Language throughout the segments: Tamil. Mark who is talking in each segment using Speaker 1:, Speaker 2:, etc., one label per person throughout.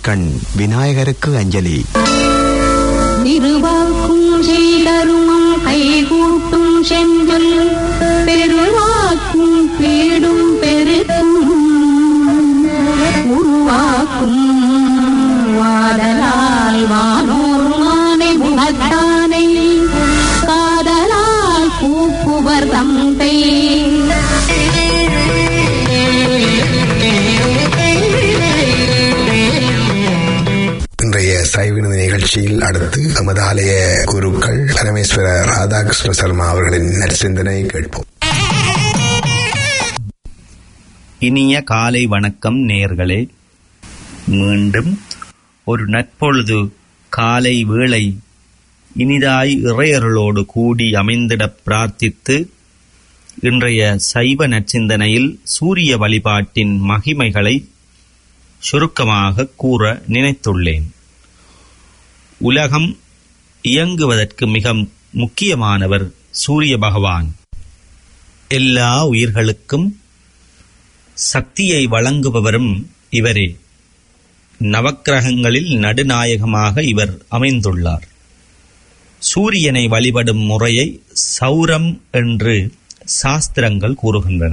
Speaker 1: கண் விநாயகருக்கு அஞ்சலி
Speaker 2: திருவாக்கும் செய்தருமம் கைகூட்டும் செஞ்சொல் பெருவாக்கும் பீடும் பெருக்கும் உருவாக்கும் வாடலால் வானோர் மானை முகத்தானை காதலால் கூப்புவர் தந்தை
Speaker 3: இன்றைய சைவினது நிகழ்ச்சியில் அடுத்து நமது ஆலய குருக்கள் பரமேஸ்வர ராதாகிருஷ்ண சர்மா அவர்களின் நற்சிந்தனை கேட்போம்
Speaker 4: இனிய காலை வணக்கம் நேர்களே மீண்டும் ஒரு நற்பொழுது காலை வேளை இனிதாய் இறையருளோடு கூடி அமைந்திடப் பிரார்த்தித்து இன்றைய சைவ நற்சிந்தனையில் சூரிய வழிபாட்டின் மகிமைகளை சுருக்கமாக கூற நினைத்துள்ளேன் உலகம் இயங்குவதற்கு மிக முக்கியமானவர் சூரிய பகவான் எல்லா உயிர்களுக்கும் சக்தியை வழங்குபவரும் இவரே நவக்கிரகங்களில் நடுநாயகமாக இவர் அமைந்துள்ளார் சூரியனை வழிபடும் முறையை சௌரம் என்று சாஸ்திரங்கள் கூறுகின்றன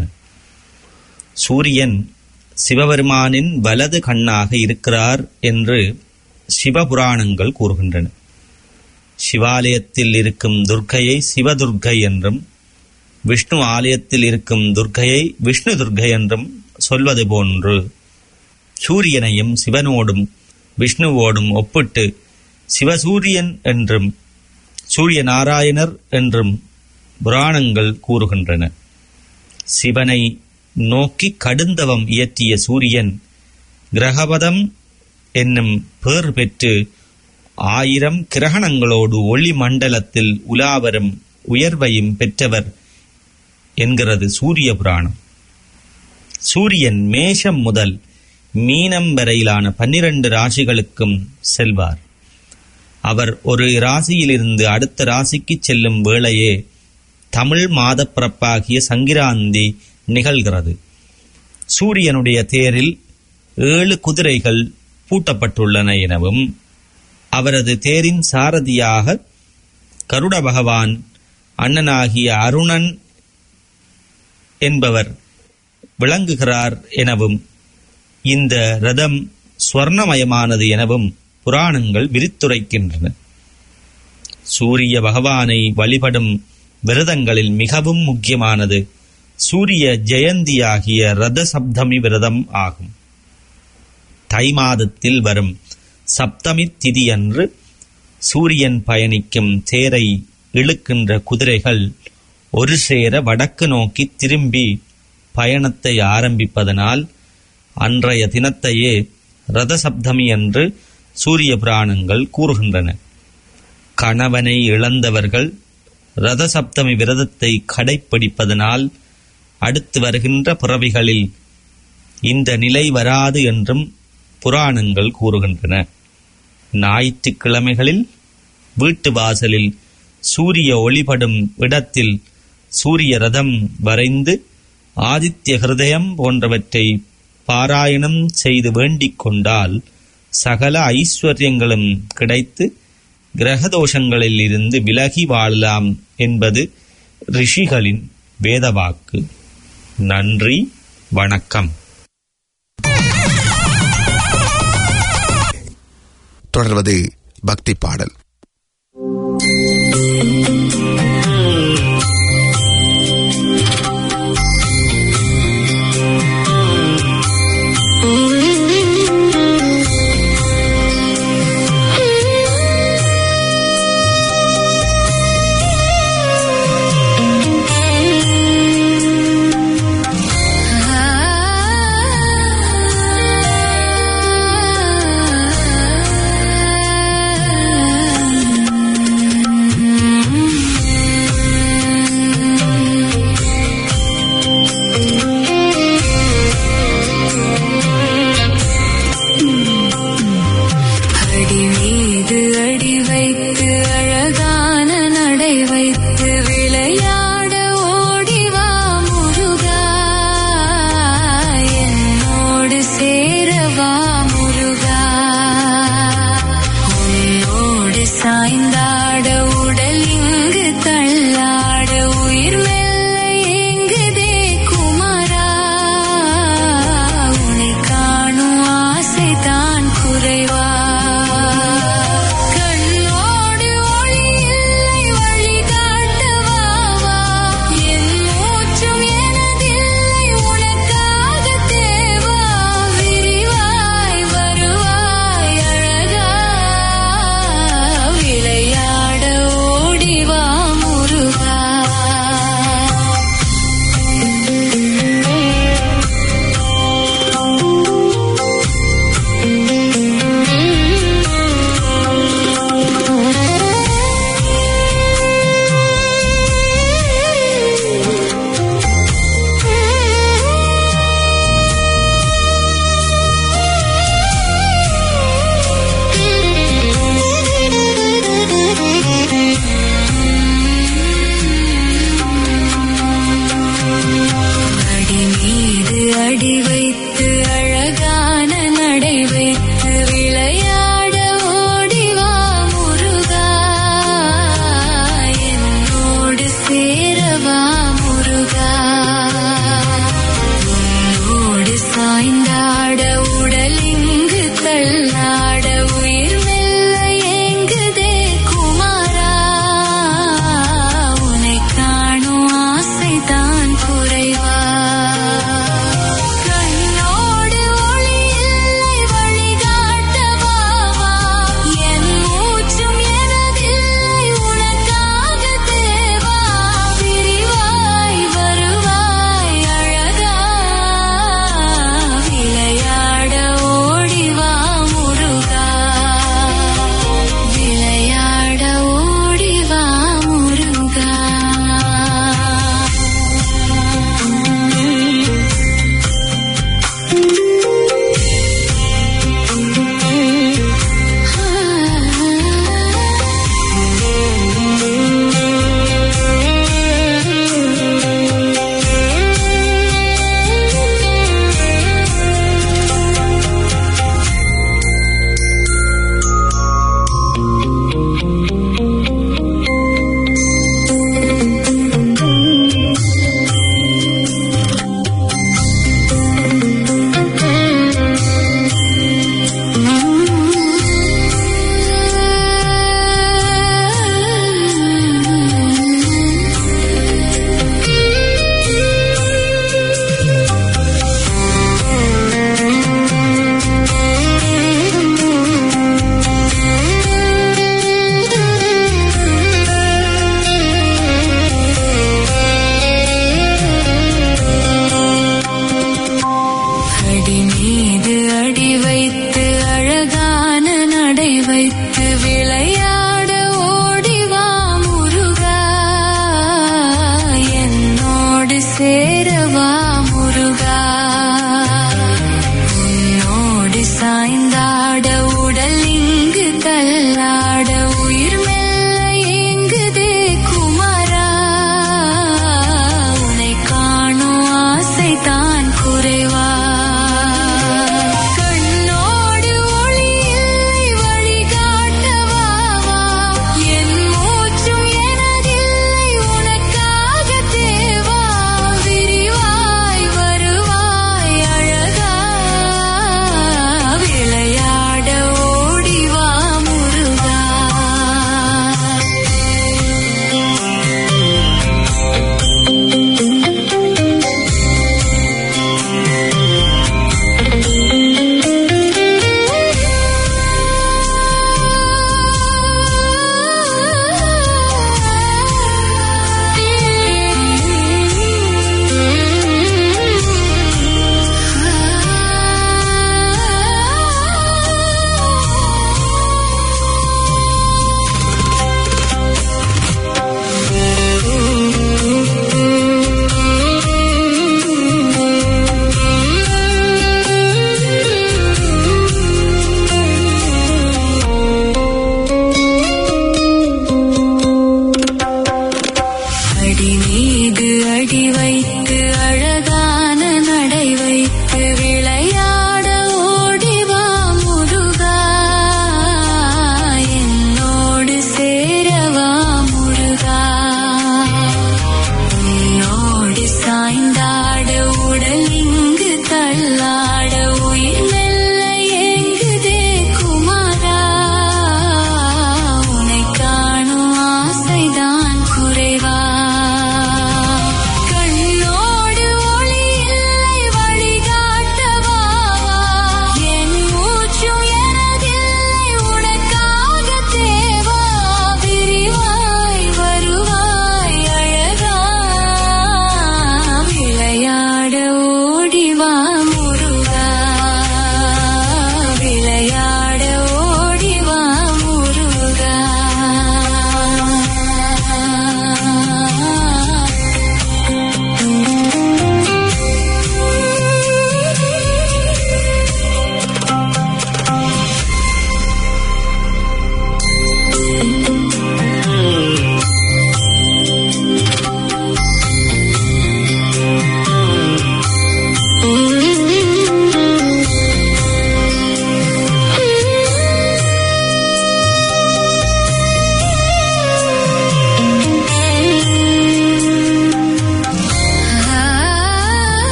Speaker 4: சூரியன் சிவபெருமானின் வலது கண்ணாக இருக்கிறார் என்று சிவபுராணங்கள் கூறுகின்றன சிவாலயத்தில் இருக்கும் துர்க்கையை சிவதுர்க்கை என்றும் விஷ்ணு ஆலயத்தில் இருக்கும் துர்க்கையை விஷ்ணு துர்க்கை என்றும் சொல்வது போன்று சூரியனையும் சிவனோடும் விஷ்ணுவோடும் ஒப்பிட்டு சிவசூரியன் என்றும் சூரிய நாராயணர் என்றும் புராணங்கள் கூறுகின்றன சிவனை நோக்கி கடுந்தவம் இயற்றிய சூரியன் கிரகபதம் என்னும் பேர் பெற்று ஆயிரம் கிரகணங்களோடு ஒளி மண்டலத்தில் உலாவரும் உயர்வையும் பெற்றவர் என்கிறது சூரிய புராணம் சூரியன் மேஷம் முதல் மீனம் வரையிலான பன்னிரண்டு ராசிகளுக்கும் செல்வார் அவர் ஒரு ராசியிலிருந்து அடுத்த ராசிக்கு செல்லும் வேளையே தமிழ் மாதப்பிறப்பாகிய சங்கிராந்தி நிகழ்கிறது சூரியனுடைய தேரில் ஏழு குதிரைகள் பூட்டப்பட்டுள்ளன எனவும் அவரது தேரின் சாரதியாக கருட பகவான் அண்ணனாகிய அருணன் என்பவர் விளங்குகிறார் எனவும் இந்த ரதம் ஸ்வர்ணமயமானது எனவும் புராணங்கள் விரித்துரைக்கின்றன சூரிய பகவானை வழிபடும் விரதங்களில் மிகவும் முக்கியமானது சூரிய ஜெயந்தியாகிய ரத சப்தமி விரதம் ஆகும் தை மாதத்தில் வரும் சப்தமி திதியன்று சூரியன் பயணிக்கும் தேரை இழுக்கின்ற குதிரைகள் ஒரு சேர வடக்கு நோக்கி திரும்பி பயணத்தை ஆரம்பிப்பதனால் அன்றைய தினத்தையே ரத சப்தமி என்று சூரிய புராணங்கள் கூறுகின்றன கணவனை இழந்தவர்கள் ரத சப்தமி விரதத்தை கடைப்பிடிப்பதனால் அடுத்து வருகின்ற பிறவிகளில் இந்த நிலை வராது என்றும் புராணங்கள் கூறுகின்றன ஞாயிற்றுக்கிழமைகளில் வீட்டு வாசலில் சூரிய ஒளிபடும் இடத்தில் சூரிய ரதம் வரைந்து ஆதித்ய ஹிருதயம் போன்றவற்றை பாராயணம் செய்து வேண்டிக் கொண்டால் சகல ஐஸ்வர்யங்களும் கிடைத்து கிரகதோஷங்களில் இருந்து விலகி வாழலாம் என்பது ரிஷிகளின் வேதவாக்கு நன்றி வணக்கம்
Speaker 3: தொடர்வது பக்தி பாடல்
Speaker 5: ஆ தாடி வைத்து அழகான நடை வைத்து விளையாட ஓடிவா முருகா என்னோடு சேரவா முருகா உன்னோடு சாய்ந்தாட உடல் இங்கு தள்ளாட உயிர் மெல்ல ஏங்குதே குமாரா உன்னை காணும் ஆசைதான் குறைவா கண்ணோடு ஒளி இல்லை வழிகாட்டவா என் மூச்சும் எனதில்லை உனக்காக தேவா விரிவாய் வருவாய் அழகா விளையாட ஓடிவா முருகா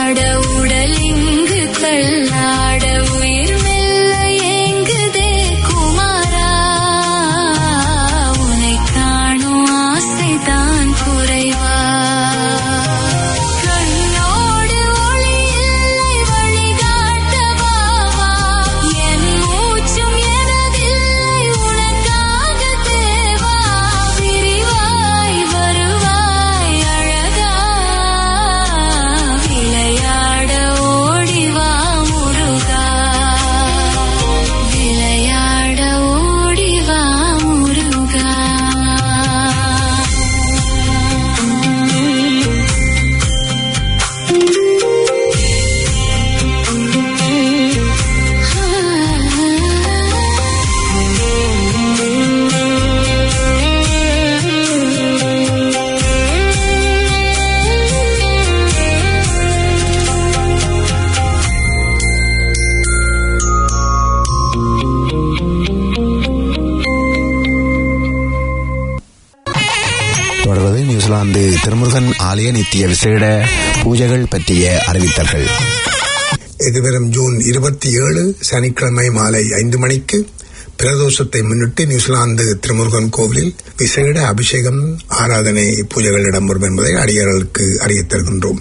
Speaker 5: ஆட உடல் இங்கு தள்ளாட உயிர் மெல்ல ஏங்குதே குமாரா உனை காணும் ஆசைதான் குறைவா கண்ணோடு ஒளி இல்லை வழிகாட்டவா என் மூச்சும் எனதில்லை உனக்காக தேவா விரிவாய் வருவாய் அழகா விளையாட ஓடிவா முருகா விளையாட ஓடிவா முருகா
Speaker 3: தொடர்வது நியூசிலாந்து திருமுருகன் ஆலய நித்திய விசேட பூஜைகள் பற்றிய அறிவித்தல்கள் எதிர்வரும் ஜூன் இருபத்தி ஏழு சனிக்கிழமை மாலை ஐந்து மணிக்கு பிரதோஷத்தை முன்னிட்டு நியூசிலாந்து திருமுருகன் கோவிலில் விசேட அபிஷேகம் ஆராதனை பூஜைகள் இடம்பெறும் என்பதை அடியார்களுக்கு அறியத் தருகின்றோம்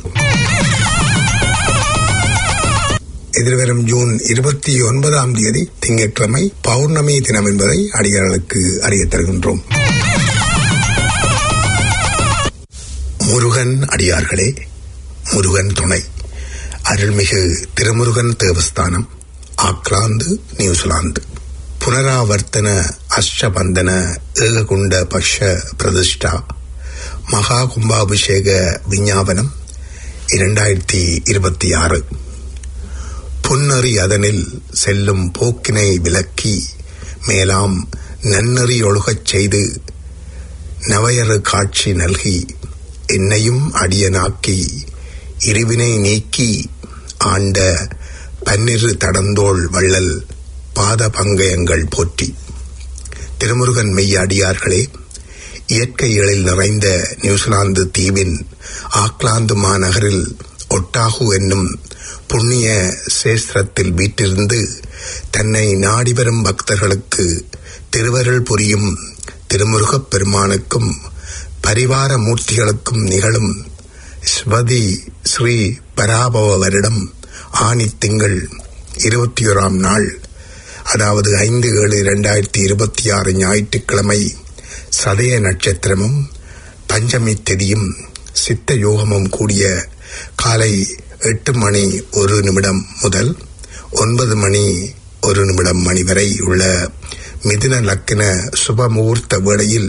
Speaker 3: எதிர்வரும் ஜூன் இருபத்தி ஒன்பதாம் தேதி திங்கட்கிழமை பௌர்ணமி தினம் என்பதை அடியார்களுக்கு அறியத் தருகின்றோம் முருகன் அடியார்களே முருகன் துணை அருள்மிகு திருமுருகன் தேவஸ்தானம் ஆக்லாந்து நியூசிலாந்து புனராவர்த்தன அஷ்டபந்தன ஏககுண்ட பக்ஷ பிரதிஷ்டா மகா கும்பாபிஷேக விஞ்ஞாபனம் இரண்டாயிரத்தி இருபத்தி ஆறு புன்னறி அதனில் செல்லும் போக்கினை விலக்கி மேலாம் நன்னறி ஒழுகச் செய்து நவயறு காட்சி நல்கி என்னையும் அடியனாக்கி இருவினை நீக்கி ஆண்ட பன்னிரு தடந்தோள் வள்ளல் பாத பங்கயங்கள் போற்றி திருமுருகன் மெய்ய அடியார்களே இயற்கை எழில் நிறைந்த நியூசிலாந்து தீவின் ஆக்லாந்து மாநகரில் ஒட்டாகு என்னும் புண்ணிய சேஸ்திரத்தில் வீட்டிருந்து தன்னை நாடி வரும் பக்தர்களுக்கு திருவருள் புரியும் திருமுருகப் பெருமானுக்கும் பரிவார மூர்த்திகளுக்கும் நிகழும் ஸ்வதி ஸ்ரீ பராபவ வருடம் ஆனி திங்கள் இருபத்தி ஓராம் நாள் அதாவது ஐந்து ஏழு இரண்டாயிரத்தி இருபத்தி ஆறு ஞாயிற்றுக்கிழமை சதய நட்சத்திரமும் பஞ்சமி திதியும் சித்த யோகமும் கூடிய காலை எட்டு மணி ஒரு நிமிடம் முதல் ஒன்பது மணி ஒரு நிமிடம் மணி வரை உள்ள மிதுன லக்கின சுப முகூர்த்த வேளையில்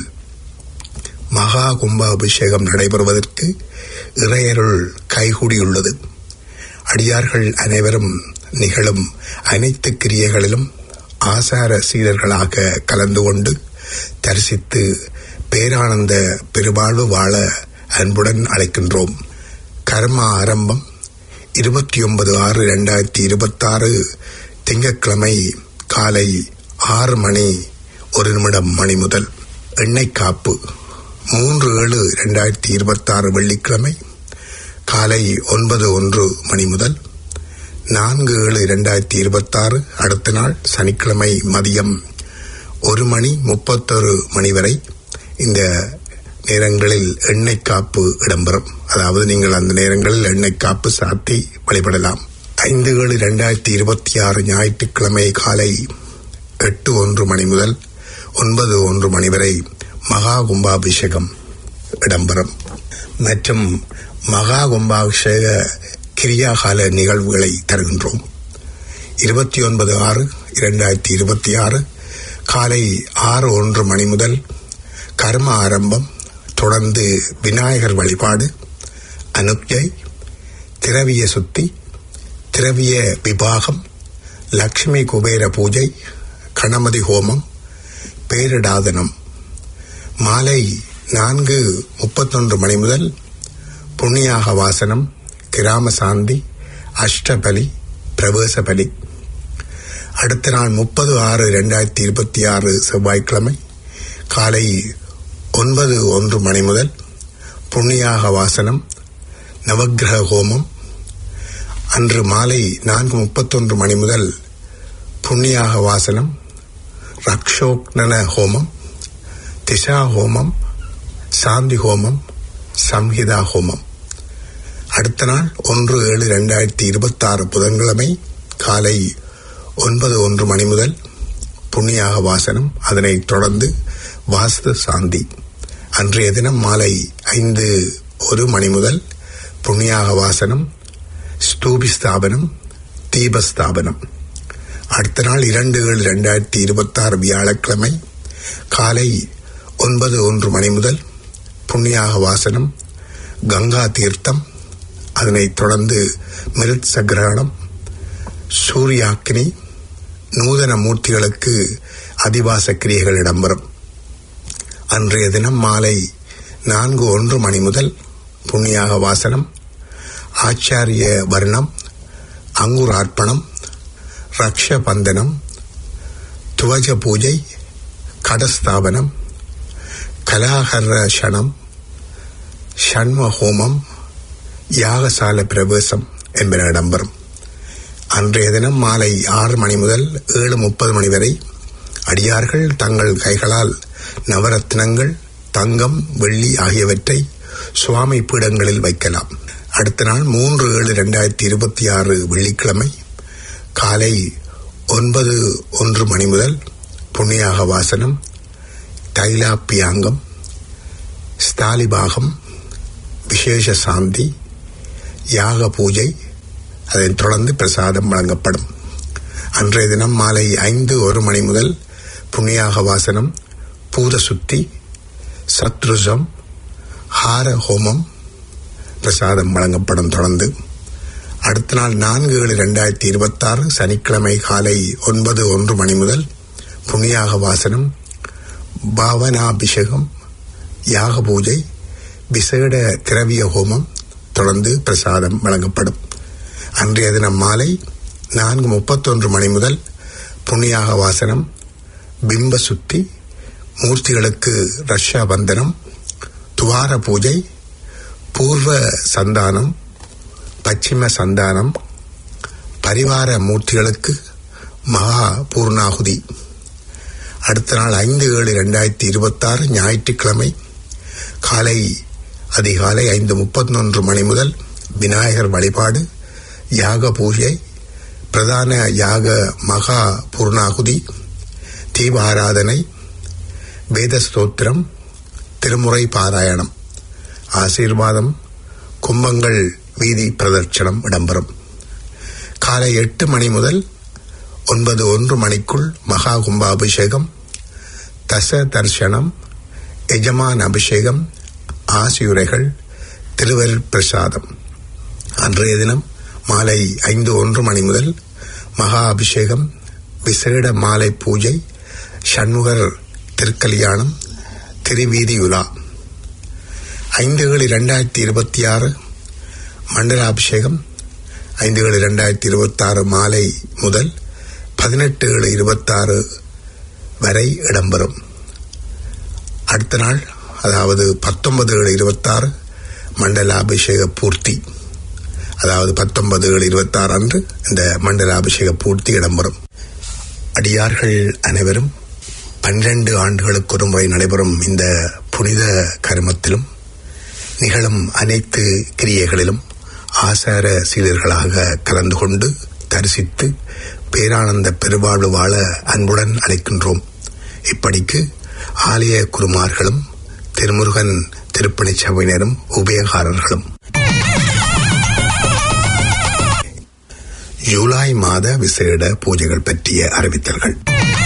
Speaker 3: மகா கும்பாபிஷேகம் நடைபெறுவதற்கு இறையருள் கைகூடியுள்ளது அடியார்கள் அனைவரும் நிகழும் அனைத்து கிரியைகளிலும் ஆசார சீடர்களாக கலந்து கொண்டு தரிசித்து பேரானந்த பெருவாழ்வு வாழ அன்புடன் அழைக்கின்றோம் கர்ம ஆரம்பம் இருபத்தி ஒன்பது ஆறு இரண்டாயிரத்தி இருபத்தாறு திங்கட்கிழமை காலை ஆறு மணி ஒரு நிமிடம் மணி முதல் எண்ணெய் காப்பு மூன்று ஏழு இரண்டாயிரத்தி இருபத்தாறு வெள்ளிக்கிழமை காலை ஒன்பது ஒன்று மணி முதல் நான்கு ஏழு இரண்டாயிரத்தி இருபத்தாறு அடுத்த நாள் சனிக்கிழமை மதியம் ஒரு மணி முப்பத்தொரு மணி வரை இந்த நேரங்களில் எண்ணெய் காப்பு இடம்பெறும் அதாவது நீங்கள் அந்த நேரங்களில் எண்ணெய் காப்பு சாத்தி வழிபடலாம் ஐந்து ஏழு இரண்டாயிரத்தி இருபத்தி ஆறு ஞாயிற்றுக்கிழமை காலை எட்டு ஒன்று மணி முதல் ஒன்பது ஒன்று மணி வரை மகா கும்பாபிஷேகம் இடம்பெறும் மற்றும் மகா கும்பாபிஷேக கிரியாகால நிகழ்வுகளை தருகின்றோம் இருபத்தி ஒன்பது ஆறு இரண்டாயிரத்தி இருபத்தி ஆறு காலை ஆறு ஒன்று மணி முதல் கர்ம ஆரம்பம் தொடர்ந்து விநாயகர் வழிபாடு அனுக்ஜை திரவிய சுத்தி திரவிய விபாகம் லக்ஷ்மி குபேர பூஜை கணமதி ஹோமம் பேரிடாதனம் மாலை நான்கு முப்பத்தொன்று மணி முதல் புண்ணியாக வாசனம் கிராம சாந்தி அஷ்டபலி பிரவேச பலி அடுத்த நாள் முப்பது ஆறு இரண்டாயிரத்தி இருபத்தி ஆறு செவ்வாய்க்கிழமை காலை ஒன்பது ஒன்று மணி முதல் புண்ணியாக வாசனம் நவக்கிரக ஹோமம் அன்று மாலை நான்கு முப்பத்தொன்று மணி முதல் புண்ணியாக வாசனம் ரக்ஷோக்னன ஹோமம் திசா ஹோமம் சாந்தி ஹோமம் சம்ஹிதா ஹோமம் அடுத்த நாள் ஒன்று ஏழு ரெண்டாயிரத்தி இருபத்தாறு புதன்கிழமை காலை ஒன்பது ஒன்று மணி முதல் புண்ணியாக வாசனம் அதனைத் தொடர்ந்து வாஸ்து சாந்தி அன்றைய தினம் மாலை ஐந்து ஒரு மணி முதல் புண்ணியாக வாசனம் ஸ்தூபி ஸ்தாபனம் தீபஸ்தாபனம் அடுத்த நாள் இரண்டு ஏழு ரெண்டாயிரத்தி இருபத்தாறு வியாழக்கிழமை காலை ஒன்பது ஒன்று மணி முதல் புண்ணியாக வாசனம் கங்கா தீர்த்தம் அதனைத் தொடர்ந்து மிருத் சகிரகணம் சூரியாக்கினி நூதன மூர்த்திகளுக்கு அதிவாச கிரியைகள் இடம்பெறும் அன்றைய தினம் மாலை நான்கு ஒன்று மணி முதல் புண்ணியாக வாசனம் ஆச்சாரிய வர்ணம் அங்குரார்ப்பணம் ரக்ஷ பந்தனம் துவஜ பூஜை கடஸ்தாபனம் கலாகர்ஷணம் ஷண்ம ஹோமம் யாகசால பிரவேசம் என்பன இடம்பெறும் அன்றைய தினம் மாலை ஆறு மணி முதல் ஏழு முப்பது மணி வரை அடியார்கள் தங்கள் கைகளால் நவரத்னங்கள் தங்கம் வெள்ளி ஆகியவற்றை சுவாமி பீடங்களில் வைக்கலாம் அடுத்த நாள் மூன்று ஏழு ரெண்டாயிரத்தி இருபத்தி ஆறு வெள்ளிக்கிழமை காலை ஒன்பது ஒன்று மணி முதல் புண்ணியாக வாசனம் தைலாப்பியாங்கம் ஸ்தாலிபாகம் விசேஷ சாந்தி யாக பூஜை அதைத் தொடர்ந்து பிரசாதம் வழங்கப்படும் அன்றைய தினம் மாலை ஐந்து ஒரு மணி முதல் புண்ணியாக வாசனம் பூத சுத்தி சத்ருசம் ஹார ஹோமம் பிரசாதம் வழங்கப்படும் தொடர்ந்து அடுத்த நாள் நான்கு ஏழு ரெண்டாயிரத்தி இருபத்தாறு சனிக்கிழமை காலை ஒன்பது ஒன்று மணி முதல் புண்ணியாக வாசனம் பாவனாபிஷேகம் யாக பூஜை விசேட திரவிய ஹோமம் தொடர்ந்து பிரசாதம் வழங்கப்படும் அன்றைய தினம் மாலை நான்கு முப்பத்தொன்று மணி முதல் புண்ணியாக வாசனம் பிம்ப சுத்தி மூர்த்திகளுக்கு ரஷ்யா பந்தனம் துவார பூஜை பூர்வ சந்தானம் பச்சிம சந்தானம் பரிவார மூர்த்திகளுக்கு மகா பூர்ணாகுதி அடுத்த நாள் ஐந்து ஏழு ரெண்டாயிரத்தி இருபத்தாறு ஞாயிற்றுக்கிழமை காலை அதிகாலை ஐந்து முப்பத்தொன்று மணி முதல் விநாயகர் வழிபாடு யாக பூஜை பிரதான யாக மகா பூர்ணாகுதி தீப ஆராதனை வேத ஸ்தோத்திரம் திருமுறை பாராயணம் ஆசீர்வாதம் கும்பங்கள் வீதி பிரதட்சணம் இடம்பெறும் காலை எட்டு மணி முதல் ஒன்பது ஒன்று மணிக்குள் மகா கும்பாபிஷேகம் தச தர்சனம் எஜமான் அபிஷேகம் ஆசியுரைகள் திருவருட் பிரசாதம் அன்றைய தினம் மாலை ஐந்து ஒன்று மணி முதல் மகா அபிஷேகம் விசேட மாலை பூஜை சண்முகர் திருக்கல்யாணம் திருவீதியுலா ஐந்து ஏழு இரண்டாயிரத்தி இருபத்தி ஆறு மண்டலாபிஷேகம் ஐந்து ஏழு இரண்டாயிரத்தி இருபத்தாறு மாலை முதல் பதினெட்டு ஏழு இருபத்தாறு வரை இடம்பெறும் அடுத்த நாள் அதாவது பத்தொன்பது ஏழு இருபத்தாறு மண்டலாபிஷேக பூர்த்தி அதாவது பத்தொன்பது ஏழு இருபத்தாறு அன்று இந்த மண்டலாபிஷேக பூர்த்தி இடம்பெறும் அடியார்கள் அனைவரும் பன்னிரண்டு ஆண்டுகளுக்கு ஒரு முறை நடைபெறும் இந்த புனித கருமத்திலும் நிகழும் அனைத்து கிரியைகளிலும் ஆசார சீடர்களாக கலந்து கொண்டு தரிசித்து பேரானந்த பெருவாழ்வு வாழ அன்புடன் அழைக்கின்றோம் இப்படிக்கு ஆலய குருமார்களும் திருமுருகன் திருப்பணி சபையினரும் உபயகாரர்களும் ஜூலை மாத விசேட பூஜைகள் பற்றிய அறிவித்தல்கள்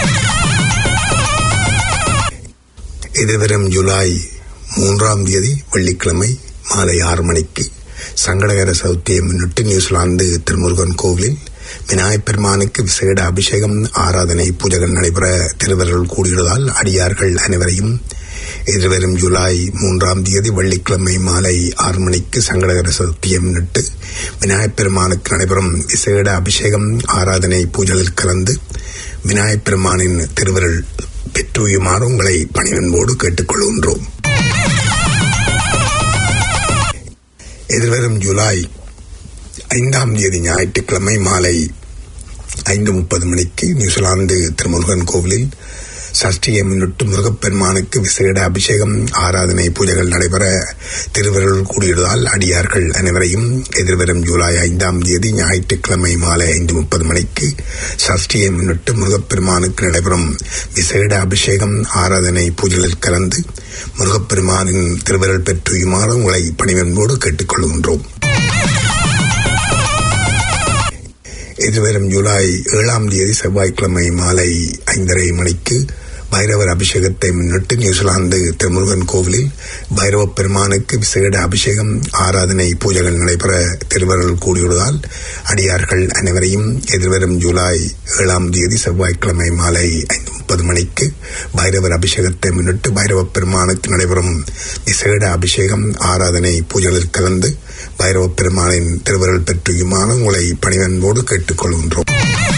Speaker 3: எதிர்வரும் ஜூலை மூன்றாம் தேதி வெள்ளிக்கிழமை மாலை ஆறு மணிக்கு சங்கடகர சதுர்த்தியை முன்னிட்டு நியூசிலாந்து திருமுருகன் கோவிலில் விநாயகப் பெருமானுக்கு விசேட அபிஷேகம் ஆராதனை பூஜைகள் நடைபெற திருவர்கள் கூடியுள்ளதால் அடியார்கள் அனைவரையும் எதிர்வரும் ஜூலை மூன்றாம் தேதி வெள்ளிக்கிழமை மாலை ஆறு மணிக்கு சங்கடகர சதுர்த்தியை முன்னிட்டு விநாயகப் பெருமானுக்கு நடைபெறும் விசேட அபிஷேகம் ஆராதனை பூஜைகளில் கலந்து விநாயகப் பெருமானின் திருவருள் பெற்றுயுமாறு உங்களை பணிவன்போடு கேட்டுக்கொள்கின்றோம் எதிர்வரும் ஜூலை ஐந்தாம் தேதி ஞாயிற்றுக்கிழமை மாலை ஐந்து முப்பது மணிக்கு நியூசிலாந்து திருமுருகன் கோவிலில் சஷ்டியை முன்னிட்டு முருகப்பெருமானுக்கு விசேட அபிஷேகம் ஆராதனை பூஜைகள் நடைபெற திருவருள் கூடியதால் அடியார்கள் அனைவரையும் எதிர்வரும் ஜூலை ஐந்தாம் தேதி ஞாயிற்றுக்கிழமை மாலை ஐந்து முப்பது மணிக்கு சஷ்டியை முன்னிட்டு முருகப்பெருமானுக்கு நடைபெறும் விசேட அபிஷேகம் ஆராதனை பூஜைகளில் கலந்து முருகப்பெருமானின் திருவருள் பெற்றுயுமாறு உங்களை பணிவன்போடு கேட்டுக்கொள்கின்றோம் எதிர்வரும் ஜூலை ஏழாம் தேதி செவ்வாய்க்கிழமை மாலை ஐந்தரை மணிக்கு பைரவர் அபிஷேகத்தை முன்னிட்டு நியூசிலாந்து திருமுருகன் கோவிலில் பைரவ பெருமானுக்கு விசேட அபிஷேகம் ஆராதனை பூஜைகள் நடைபெற திருவருள் கூடியுள்ளதால் அடியார்கள் அனைவரையும் எதிர்வரும் ஜூலை ஏழாம் தேதி செவ்வாய்க்கிழமை மாலை ஐந்து முப்பது மணிக்கு பைரவர் அபிஷேகத்தை முன்னிட்டு பைரவ பெருமானுக்கு நடைபெறும் விசேட அபிஷேகம் ஆராதனை பூஜைகளில் கலந்து பைரவ பெருமானின் திருவருள் பெற்றுயுமான உங்களை பணிவன்போடு கேட்டுக்கொள்கின்றோம்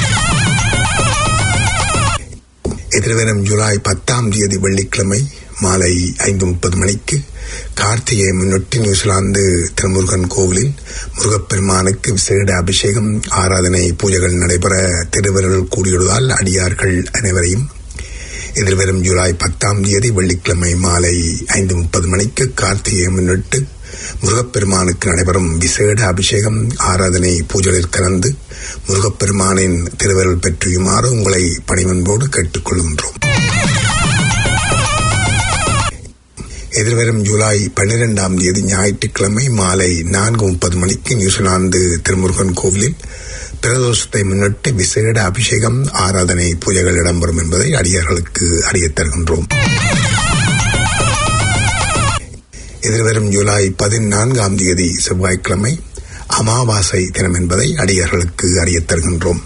Speaker 3: எதிர்வரும் ஜூலை பத்தாம் தேதி வெள்ளிக்கிழமை மாலை ஐந்து முப்பது மணிக்கு கார்த்திகையை முன்னிட்டு நியூசிலாந்து திருமுருகன் கோவிலில் முருகப்பெருமானுக்கு விசேட அபிஷேகம் ஆராதனை பூஜைகள் நடைபெற திருவருள் கூடியுள்ளதால் அடியார்கள் அனைவரையும் எதிர்வரும் ஜூலை பத்தாம் தேதி வெள்ளிக்கிழமை மாலை ஐந்து முப்பது மணிக்கு கார்த்திகையை முன்னிட்டு முருகப்பெருமானுக்கு நடைபெறும் விசேட அபிஷேகம் ஆராதனை பூஜைகளில் கலந்து முருகப்பெருமானின் திருவருள் பெற்றியுமாறு உங்களை பணிவன்போடு கேட்டுக்கொள்கின்றோம் எதிர்வரும் ஜூலை பன்னிரெண்டாம் தேதி ஞாயிற்றுக்கிழமை மாலை நான்கு முப்பது மணிக்கு நியூசிலாந்து திருமுருகன் கோவிலில் பிரதோஷத்தை முன்னிட்டு விசேட அபிஷேகம் ஆராதனை பூஜைகள் இடம்பெறும் என்பதை அடியார்களுக்கு அறியத் தருகின்றோம் எதிர்வரும் ஜூலை பதினான்காம் தேதி செவ்வாய்க்கிழமை அமாவாசை தினம் என்பதை அடியார்களுக்கு அறியத் தருகின்றோம்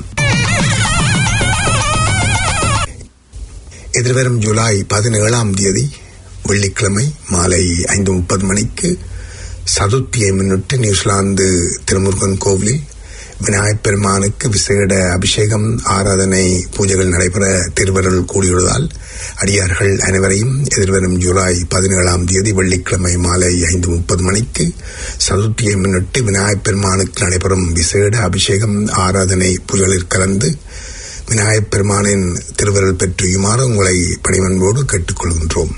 Speaker 3: எதிர்வரும் ஜூலை பதினேழாம் தேதி வெள்ளிக்கிழமை மாலை ஐந்து முப்பது மணிக்கு சதுர்த்தியை முன்னிட்டு நியூசிலாந்து திருமுருகன் கோவிலில் விநாயகப் பெருமானுக்கு விசேட அபிஷேகம் ஆராதனை பூஜைகள் நடைபெற திருவருள் கூடியுள்ளதால் அடியார்கள் அனைவரையும் எதிர்வரும் ஜூலை பதினேழாம் தேதி வெள்ளிக்கிழமை மாலை ஐந்து முப்பது மணிக்கு சதுர்த்தியை முன்னிட்டு விநாயகப் பெருமானுக்கு நடைபெறும் விசேட அபிஷேகம் ஆராதனை பூஜைகளில் கலந்து விநாயகப் பெருமானின் திருவருள் பெற்றியுமாறு உங்களை பணிவன்போடு கேட்டுக்கொள்கின்றோம்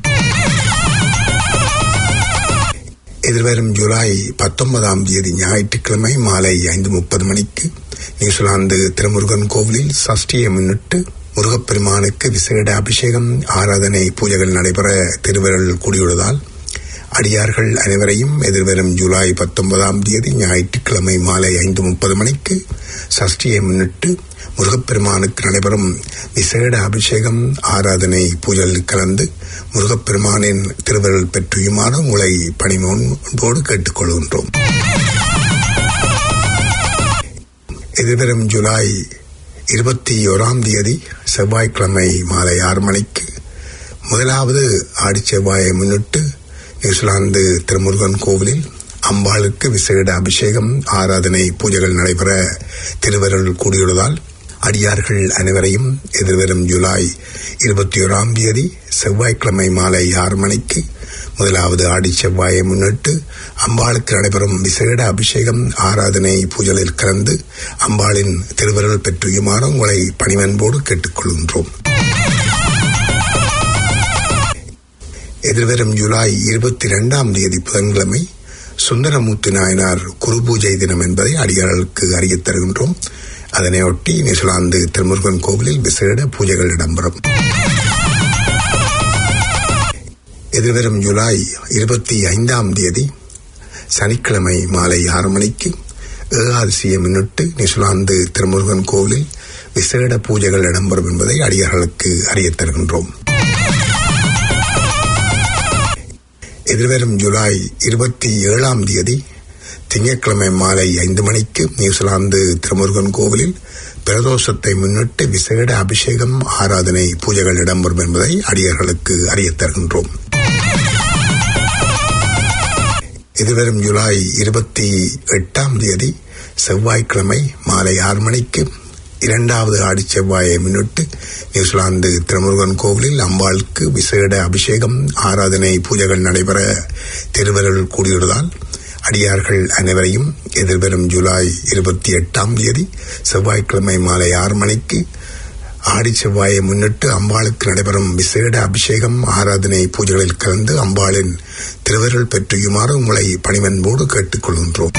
Speaker 3: எதிர்வரும் ஜூலை பத்தொன்பதாம் தேதி ஞாயிற்றுக்கிழமை மாலை ஐந்து முப்பது மணிக்கு நியூசிலாந்து திருமுருகன் கோவிலில் சஷ்டியை முன்னிட்டு முருகப்பெருமானுக்கு விசேட அபிஷேகம் ஆராதனை பூஜைகள் நடைபெற திருவருள் கூடியுள்ளதால் அடியார்கள் அனைவரையும் எதிர்வரும் ஜூலை பத்தொன்பதாம் தேதி ஞாயிற்றுக்கிழமை மாலை ஐந்து முப்பது மணிக்கு சஷ்டியை முன்னிட்டு முருகப்பெருமானுக்கு நடைபெறும் விசேட அபிஷேகம் ஆராதனை பூஜையில் கலந்து முருகப்பெருமானின் திருவருள் பெற்றியுமாறு உங்களை பணிமோன்போடு கேட்டுக்கொள்கின்றோம் எதிர்வரும் ஜூலை இருபத்தி ஓராம் தேதி செவ்வாய்க்கிழமை மாலை ஆறு மணிக்கு முதலாவது ஆடிச்செவ்வாயை முன்னிட்டு நியூசிலாந்து திருமுருகன் கோவிலில் அம்பாளுக்கு விசேட அபிஷேகம் ஆராதனை பூஜைகள் நடைபெற திருவருள் கூடியுள்ளதால் அடியார்கள் அனைவரையும் எதிர்வரும் ஜூலை இருபத்தி ஓராம் தேதி செவ்வாய்க்கிழமை மாலை ஆறு மணிக்கு முதலாவது ஆடி செவ்வாயை முன்னிட்டு அம்பாளுக்கு நடைபெறும் விசேட அபிஷேகம் ஆராதனை பூஜைகளில் கலந்து அம்பாளின் திருவருள் பெற்றியுமாறு உங்களை பணிவன்போடு கேட்டுக்கொள்கின்றோம் எதிர்வரும் ஜூலை இருபத்தி இரண்டாம் தேதி புதன்கிழமை சுந்தரமூர்த்தி நாயனார் குரு பூஜை தினம் என்பதை அடியார்களுக்கு அறியத் தருகின்றோம் அதனையொட்டி நியூசிலாந்து திருமுருகன் கோவிலில் விசேட பூஜைகள் இடம்பெறும் எதிர்வரும் ஜூலை இருபத்தி ஐந்தாம் தேதி சனிக்கிழமை மாலை ஆறு மணிக்கு ஏகாதசியை முன்னிட்டு நியூசிலாந்து திருமுருகன் கோவிலில் விசேட பூஜைகள் இடம்பெறும் என்பதை அடியார்களுக்கு அறியத் தருகின்றோம் எதிர்வரும் ஜூலை இருபத்தி ஏழாம் தேதி திங்கட்கிழமை மாலை ஐந்து மணிக்கு நியூசிலாந்து திருமுருகன் கோவிலில் பிரதோஷத்தை முன்னிட்டு விசேட அபிஷேகம் ஆராதனை பூஜைகள் இடம்பெறும் என்பதை அடியார்களுக்கு அறியத் தருகின்றோம் எதிர்வரும் ஜூலை இருபத்தி எட்டாம் தேதி செவ்வாய்க்கிழமை மாலை ஆறு மணிக்கு இரண்டாவது ஆடி செவ்வாயை முன்னிட்டு நியூசிலாந்து திருமுருகன் கோவிலில் அம்பாளுக்கு விசேட அபிஷேகம் ஆராதனை பூஜைகள் நடைபெற திருவருள் கூடியுள்ளதால் அடியார்கள் அனைவரையும் எதிர்வரும் ஜூலை இருபத்தி எட்டாம் தேதி செவ்வாய்க்கிழமை மாலை ஆறு மணிக்கு ஆடி செவ்வாயை முன்னிட்டு அம்பாளுக்கு நடைபெறும் விசேட அபிஷேகம் ஆராதனை பூஜைகளில் கலந்து அம்பாளின் திருவருள் பெற்றியுமாறு உங்களை பணிவன்போடு கேட்டுக்கொள்கின்றோம்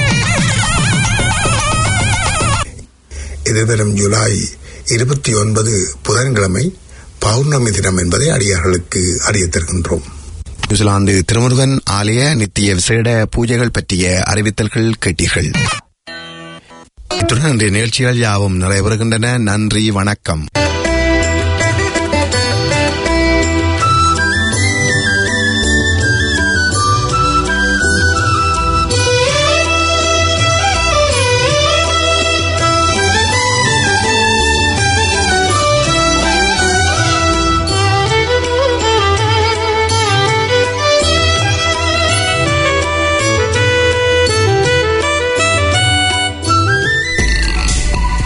Speaker 3: எதிர்வரும் ஜூலை இருபத்தி ஒன்பது புதன்கிழமை பௌர்ணமி தினம் என்பதை அடியார்களுக்கு அறியத் தருகின்றோம் நியூசிலாந்து திருமுருகன் ஆலய நித்திய விசேட பூஜைகள் பற்றிய அறிவித்தல்கள் கேட்டீர்கள் இத்துடன் இன்றைய நிகழ்ச்சிகள் யாவும் நிறைவேறுகின்றன நன்றி வணக்கம்